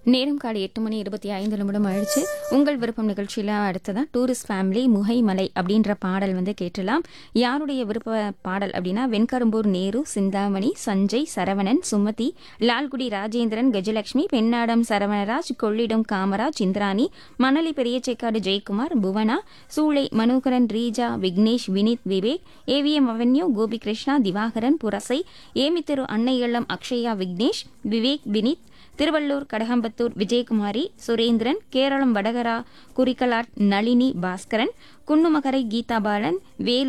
நேரம் காலை எட்டு மணி இருபத்தி ஐந்து நிமிடம் ஆயிடுச்சு உங்கள் விருப்பம் நிகழ்ச்சியில் அடுத்ததான் டூரிஸ்ட் ஃபேமிலி முகைமலை அப்படின்ற பாடல் வந்து கேட்டலாம் யாருடைய விருப்ப பாடல் அப்படின்னா வெண்கரும்பூர் நேரு சிந்தாமணி சஞ்சய் சரவணன் சுமதி லால்குடி ராஜேந்திரன் கஜலட்சுமி பெண்ணாடம் சரவணராஜ் கொள்ளிடம் காமராஜ் இந்திராணி மணலி பெரியச்சேக்காடு ஜெயக்குமார் புவனா சூளை மனோகரன் ரீஜா விக்னேஷ் வினித் விவேக் ஏவிஎம் அவென்யூ கோபி கிருஷ்ணா திவாகரன் புரசை ஏமித்திரு அன்னையள்ளம் அக்ஷயா விக்னேஷ் விவேக் வினித் திருவள்ளூர் கடகம்பத்தூர் விஜயகுமாரி சுரேந்திரன் கேரளம் வடகரா குறிக்கலாட் நளினி பாஸ்கரன் குன்னுமகரை கீதா பாலன் வேலு